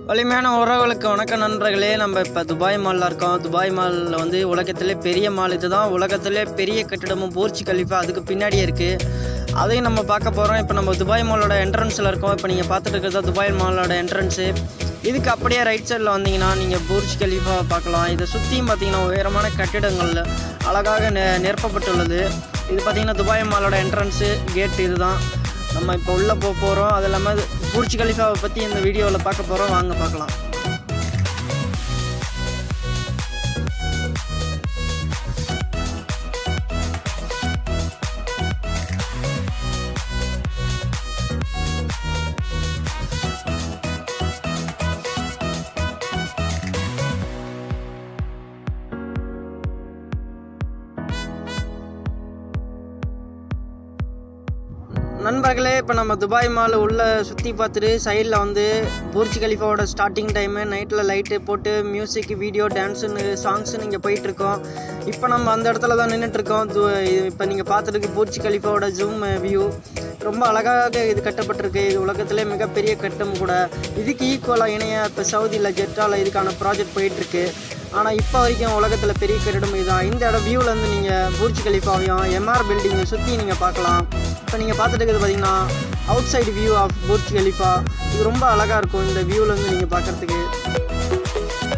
வலிமையான உறவுகளுக்கு வணக்கம் நண்பர்களே நம்ம இப்போ துபாய் மாலில் இருக்கோம் துபாய் மாலில் வந்து உலகத்திலே பெரிய மால் இதுதான் உலகத்திலே பெரிய கட்டிடமும் பூர்ச்சி கலிஃபா அதுக்கு பின்னாடியே இருக்குது அதையும் நம்ம பார்க்க போகிறோம் இப்போ நம்ம துபாய் மாலோட என்ட்ரன்ஸில் இருக்கோம் இப்போ நீங்கள் பார்த்துட்டு இருக்கிறது துபாய் மாலோட என்ட்ரன்ஸு இதுக்கு அப்படியே ரைட் சைடில் வந்தீங்கன்னா நீங்கள் பூர்ஜ் கலீஃபா பார்க்கலாம் இதை சுற்றியும் பார்த்தீங்கன்னா உயரமான கட்டிடங்கள் அழகாக நெ நிரப்பப்பட்டுள்ளது இது பார்த்தீங்கன்னா துபாய் மாலோட என்ட்ரன்ஸு கேட் இதுதான் நம்ம இப்போ உள்ளே போக போகிறோம் அது இல்லாமல் பூர்ஜ் கலீஃபாவை பற்றி இந்த வீடியோவில் பார்க்க போகிறோம் வாங்க பார்க்கலாம் நண்பர்களே இப்போ நம்ம துபாய் மால் உள்ளே சுற்றி பார்த்துட்டு சைடில் வந்து பூர்ஜ் கலிஃபாவோட ஸ்டார்டிங் டைமு நைட்டில் லைட்டு போட்டு மியூசிக் வீடியோ டான்ஸுன்னு சாங்ஸுன்னு இங்கே போயிட்டுருக்கோம் இப்போ நம்ம அந்த இடத்துல தான் நின்றுட்டுருக்கோம் இப்போ நீங்கள் பார்த்துருக்கு பூர்ஜ் கலிஃபாவோட ஜூம் வியூ ரொம்ப அழகாக இது கட்டப்பட்டிருக்கு இது உலகத்திலே மிகப்பெரிய கட்டம் கூட இதுக்கு ஈக்குவலாக இணைய இப்போ சவுதியில் ஜெட்டாவில் இதுக்கான ப்ராஜெக்ட் போயிட்டுருக்கு ஆனால் இப்போ வரைக்கும் உலகத்தில் பெரிய கட்டிடம் இதுதான் இந்த இடம் வியூவிலேருந்து நீங்கள் பூர்ஜ் கலிஃபாவையும் எம்ஆர் பில்டிங்கை சுற்றி நீங்கள் பார்க்கலாம் இப்போ நீங்கள் பார்த்துட்டு இருக்கிறது பார்த்தீங்கன்னா outside view of Burj Khalifa இது ரொம்ப அழகாக இருக்கும் இந்த வியூவிலேருந்து நீங்கள் பார்க்குறதுக்கு